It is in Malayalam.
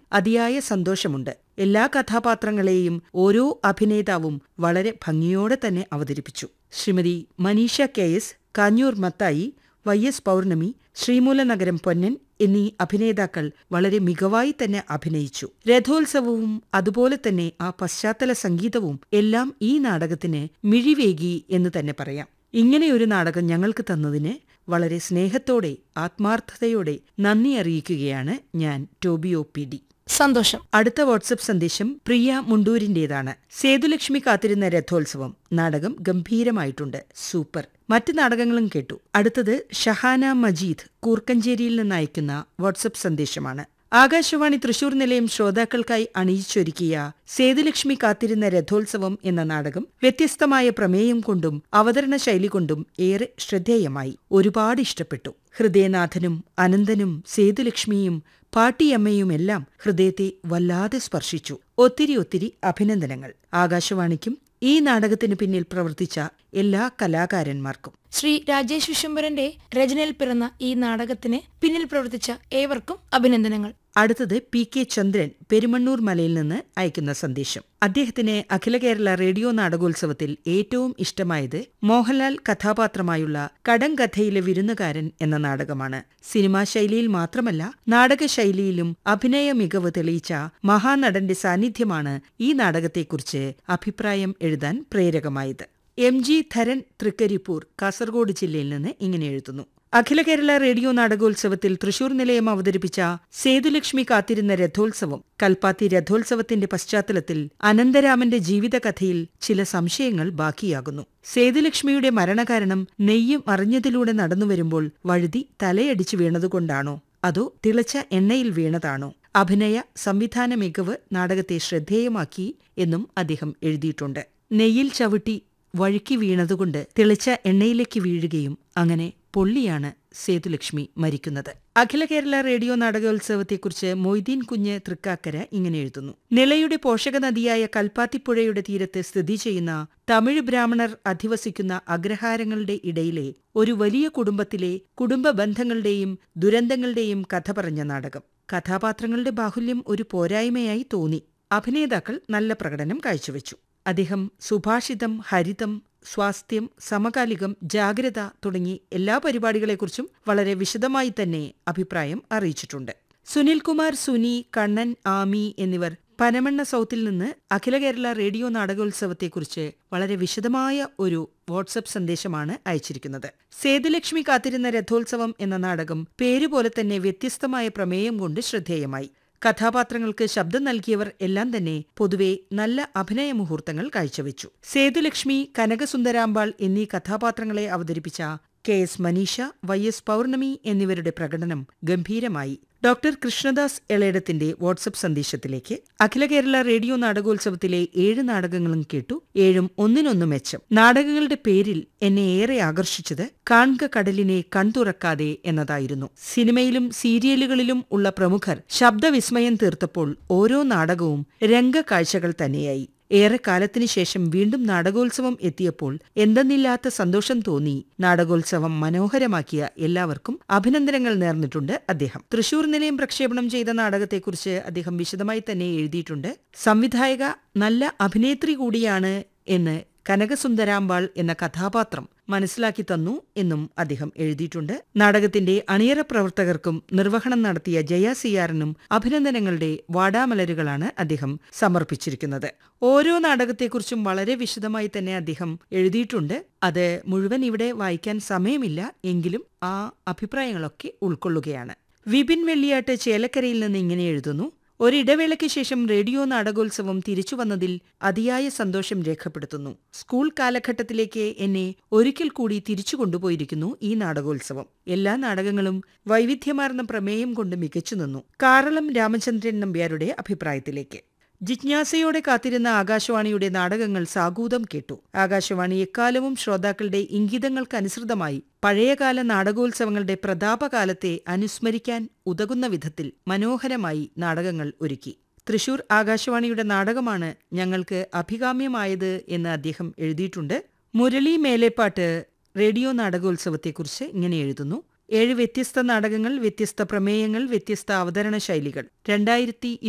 അതിയായ സന്തോഷമുണ്ട് എല്ലാ കഥാപാത്രങ്ങളെയും ഓരോ അഭിനേതാവും വളരെ ഭംഗിയോടെ തന്നെ അവതരിപ്പിച്ചു Srimathi Manisha K S Kanjoor Mathai Y S Pournami Sreemoolanagaram Ponnan എന്നീ അഭിനേതാക്കൾ വളരെ മികവായി തന്നെ അഭിനയിച്ചു രഥോത്സവവും അതുപോലെ തന്നെ ആ പശ്ചാത്തല സംഗീതവും എല്ലാം ഈ നാടകത്തിന് മിഴിവേകി എന്ന് തന്നെ പറയാം ഇങ്ങനെയൊരു നാടകം ഞങ്ങൾക്ക് തന്നതിന് വളരെ സ്നേഹത്തോടെ ആത്മാർത്ഥതയോടെ നന്ദി അറിയിക്കുകയാണ് ഞാൻ ടോബിയോ പി ഡി സന്തോഷം അടുത്ത വാട്സപ്പ് സന്ദേശം പ്രിയ മുണ്ടൂരിന്റേതാണ് സേതുലക്ഷ്മി കാത്തിരുന്ന രഥോത്സവം നാടകം ഗംഭീരമായിട്ടുണ്ട് സൂപ്പർ മറ്റ് നാടകങ്ങളും കേട്ടു അടുത്തത് ഷഹാന മജീദ് കൂർക്കഞ്ചേരിയിൽ നിന്ന് അയക്കുന്ന വാട്സപ്പ് സന്ദേശമാണ് ആകാശവാണി തൃശൂർ നിലയം ശ്രോതാക്കൾക്കായി അണിയിച്ചൊരുക്കിയ സേതുലക്ഷ്മി കാത്തിരുന്ന രഥോത്സവം എന്ന നാടകം വ്യത്യസ്തമായ പ്രമേയം കൊണ്ടും അവതരണ ശൈലി കൊണ്ടും ഏറെ ശ്രദ്ധേയമായി ഒരുപാട് ഇഷ്ടപ്പെട്ടു ഹൃദയനാഥനും അനന്തനും സേതുലക്ഷ്മിയും പാട്ടിയമ്മയുമെല്ലാം ഹൃദയത്തെ വല്ലാതെ സ്പർശിച്ചു ഒത്തിരി ഒത്തിരി അഭിനന്ദനങ്ങൾ ആകാശവാണിക്കും ഈ നാടകത്തിന് പിന്നിൽ പ്രവർത്തിച്ച എല്ലാ കലാകാരന്മാർക്കും ശ്രീ രാജേഷ് വിശ്വംഭരന്റെ രചനയിൽ പിറന്ന ഈ നാടകത്തിന് പിന്നിൽ പ്രവർത്തിച്ച ഏവർക്കും അഭിനന്ദനങ്ങൾ അടുത്തത് പി കെ ചന്ദ്രൻ പെരുമണ്ണൂർ മലയിൽ നിന്ന് അയക്കുന്ന സന്ദേശം അദ്ദേഹത്തിന് അഖില കേരള റേഡിയോ നാടകോത്സവത്തിൽ ഏറ്റവും ഇഷ്ടമായത് മോഹൻലാൽ കഥാപാത്രമായുള്ള കടങ്കഥയിലെ വിരുന്നുകാരൻ എന്ന നാടകമാണ് സിനിമാ ശൈലിയിൽ മാത്രമല്ല നാടകശൈലിയിലും അഭിനയ മികവ് തെളിയിച്ച മഹാനടന്റെ സാന്നിധ്യമാണ് ഈ നാടകത്തെക്കുറിച്ച് അഭിപ്രായം എഴുതാൻ പ്രേരകമായത് എം ജി ധരൻ തൃക്കരിപ്പൂർ കാസർഗോഡ് ജില്ലയിൽ നിന്ന് ഇങ്ങനെ എഴുതുന്നു അഖില കേരള റേഡിയോ നാടകോത്സവത്തിൽ തൃശൂർ നിലയം അവതരിപ്പിച്ച സേതുലക്ഷ്മി കാത്തിരുന്ന രഥോത്സവം കൽപ്പാത്തി രഥോത്സവത്തിന്റെ പശ്ചാത്തലത്തിൽ അനന്തരാമന്റെ ജീവിതകഥയിൽ ചില സംശയങ്ങൾ ബാക്കിയാകുന്നു സേതുലക്ഷ്മിയുടെ മരണകാരണം നെയ്യും അറിഞ്ഞതിലൂടെ നടന്നുവരുമ്പോൾ വഴുതി തലയടിച്ചു വീണതുകൊണ്ടാണോ അതോ തിളച്ച എണ്ണയിൽ വീണതാണോ അഭിനയ സംവിധാന മികവ് നാടകത്തെ ശ്രദ്ധേയമാക്കി എന്നും അദ്ദേഹം എഴുതിയിട്ടുണ്ട് നെയ്യിൽ ചവിട്ടി വഴുക്കി വീണതുകൊണ്ട് തിളച്ച എണ്ണയിലേക്ക് വീഴുകയും അങ്ങനെ പൊള്ളിയാണ് സേതുലക്ഷ്മി മരിക്കുന്നത് അഖില കേരള റേഡിയോ നാടകോത്സവത്തെക്കുറിച്ച് മൊയ്തീൻ കുഞ്ഞ് തൃക്കാക്കര ഇങ്ങനെ എഴുതുന്നു നിളയുടെ പോഷക നദിയായ കൽപ്പാത്തിപ്പുഴയുടെ തീരത്ത് സ്ഥിതി ചെയ്യുന്ന തമിഴ് ബ്രാഹ്മണർ അധിവസിക്കുന്ന അഗ്രഹാരങ്ങളുടെ ഇടയിലെ ഒരു വലിയ കുടുംബത്തിലെ കുടുംബ ബന്ധങ്ങളുടെയും ദുരന്തങ്ങളുടെയും കഥ പറഞ്ഞ നാടകം കഥാപാത്രങ്ങളുടെ ബാഹുല്യം ഒരു പോരായ്മയായി തോന്നി അഭിനേതാക്കൾ നല്ല പ്രകടനം കാഴ്ചവെച്ചു അദ്ദേഹം സുഭാഷിതം ഹരിതം സ്വാസ്ഥ്യം സമകാലികം ജാഗ്രത തുടങ്ങി എല്ലാ പരിപാടികളെക്കുറിച്ചും വളരെ വിശദമായി തന്നെ അഭിപ്രായം അറിയിച്ചിട്ടുണ്ട് സുനിൽകുമാർ സുനി കണ്ണൻ ആമി എന്നിവർ പനമണ്ണ സൗത്തിൽ നിന്ന് അഖില കേരള റേഡിയോ നാടകോത്സവത്തെക്കുറിച്ച് വളരെ വിശദമായ ഒരു വാട്സപ്പ് സന്ദേശമാണ് അയച്ചിരിക്കുന്നത് സേതുലക്ഷ്മി കാത്തിരുന്ന രഥോത്സവം എന്ന നാടകം പേരുപോലെ തന്നെ വ്യത്യസ്തമായ പ്രമേയം കൊണ്ട് ശ്രദ്ധേയമായി കഥാപാത്രങ്ങൾക്ക് ശബ്ദം നൽകിയവർ എല്ലാം തന്നെ പൊതുവെ നല്ല അഭിനയ മുഹൂർത്തങ്ങൾ കാഴ്ചവെച്ചു സേതുലക്ഷ്മി കനകസുന്ദരാമ്പാൾ എന്നീ കഥാപാത്രങ്ങളെ അവതരിപ്പിച്ച K S Manisha Y S Pournami എന്നിവരുടെ പ്രകടനം ഗംഭീരമായി ഡോക്ടർ കൃഷ്ണദാസ് എളേടത്തിന്റെ വാട്സപ്പ് സന്ദേശത്തിലേക്ക് അഖില കേരള റേഡിയോ നാടകോത്സവത്തിലെ ഏഴ് നാടകങ്ങളും കേട്ടു ഏഴും ഒന്നിനൊന്നു മെച്ചം നാടകങ്ങളുടെ പേരിൽ എന്നെ ഏറെ ആകർഷിച്ചത് കാൺക കടലിനെ കൺതുറക്കാതെ എന്നതായിരുന്നു സിനിമയിലും സീരിയലുകളിലും ഉള്ള പ്രമുഖർ ശബ്ദവിസ്മയം തീർത്തപ്പോൾ ഓരോ നാടകവും രംഗകാഴ്ചകൾ തന്നെയായി ഏറെക്കാലത്തിനു ശേഷം വീണ്ടും നാടകോത്സവം എത്തിയപ്പോൾ എന്തെന്നില്ലാത്ത സന്തോഷം തോന്നി നാടകോത്സവം മനോഹരമാക്കിയ എല്ലാവർക്കും അഭിനന്ദനങ്ങൾ നേർന്നിട്ടുണ്ട് അദ്ദേഹം തൃശൂർ നിലയം പ്രക്ഷേപണം ചെയ്ത നാടകത്തെക്കുറിച്ച് അദ്ദേഹം വിശദമായി തന്നെ എഴുതിയിട്ടുണ്ട് സംവിധായക നല്ല അഭിനേത്രി കൂടിയാണ് എന്ന് കനകസുന്ദരാമ്പാൾ എന്ന കഥാപാത്രം മനസ്സിലാക്കി തന്നു എന്നും അദ്ദേഹം എഴുതിയിട്ടുണ്ട് നാടകത്തിന്റെ അണിയറ പ്രവർത്തകർക്കും നിർവഹണം നടത്തിയ ജയ സിയാറിനും അഭിനന്ദനങ്ങളുടെ വാടാമലരുകളാണ് അദ്ദേഹം സമർപ്പിച്ചിരിക്കുന്നത് ഓരോ നാടകത്തെക്കുറിച്ചും വളരെ വിശദമായി തന്നെ അദ്ദേഹം എഴുതിയിട്ടുണ്ട് അത് മുഴുവൻ ഇവിടെ വായിക്കാൻ സമയമില്ല എങ്കിലും ആ അഭിപ്രായങ്ങളൊക്കെ ഉൾക്കൊള്ളുകയാണ് വിപിൻ വെള്ളിയാട്ട് ചേലക്കരയിൽ നിന്ന് ഇങ്ങനെ എഴുതുന്നു ഒരിടവേളയ്ക്ക് ശേഷം റേഡിയോ നാടകോത്സവം തിരിച്ചു വന്നതിൽ അതിയായ സന്തോഷം രേഖപ്പെടുത്തുന്നു സ്കൂൾ കാലഘട്ടത്തിലേക്ക് എന്നെ ഒരിക്കൽ കൂടി തിരിച്ചു കൊണ്ടുപോയിരിക്കുന്നു ഈ നാടകോത്സവം എല്ലാ നാടകങ്ങളും വൈവിധ്യമാർന്ന പ്രമേയം കൊണ്ട് മികച്ചു നിന്നു കാറളം രാമചന്ദ്രൻ നമ്പ്യാരുടെ അഭിപ്രായത്തിലേക്ക് ജിജ്ഞാസയോടെ കാത്തിരുന്ന ആകാശവാണിയുടെ നാടകങ്ങൾ സാഗൂതം കേട്ടു ആകാശവാണി എക്കാലവും ശ്രോതാക്കളുടെ ഇംഗിതങ്ങൾക്കനുസൃതമായി പഴയകാല നാടകോത്സവങ്ങളുടെ പ്രതാപകാലത്തെ അനുസ്മരിക്കാൻ ഉതകുന്ന വിധത്തിൽ മനോഹരമായി നാടകങ്ങൾ ഒരുക്കി തൃശൂർ ആകാശവാണിയുടെ നാടകമാണ് ഞങ്ങൾക്ക് അഭികാമ്യമായത് എന്ന് അദ്ദേഹം എഴുതിയിട്ടുണ്ട് മുരളി മേലേപ്പാട്ട് റേഡിയോ നാടകോത്സവത്തെക്കുറിച്ച് ഇങ്ങനെ എഴുതുന്നു ഏഴ് വ്യത്യസ്ത നാടകങ്ങൾ വ്യത്യസ്ത പ്രമേയങ്ങൾ വ്യത്യസ്ത അവതരണ ശൈലികൾ രണ്ടായിരത്തി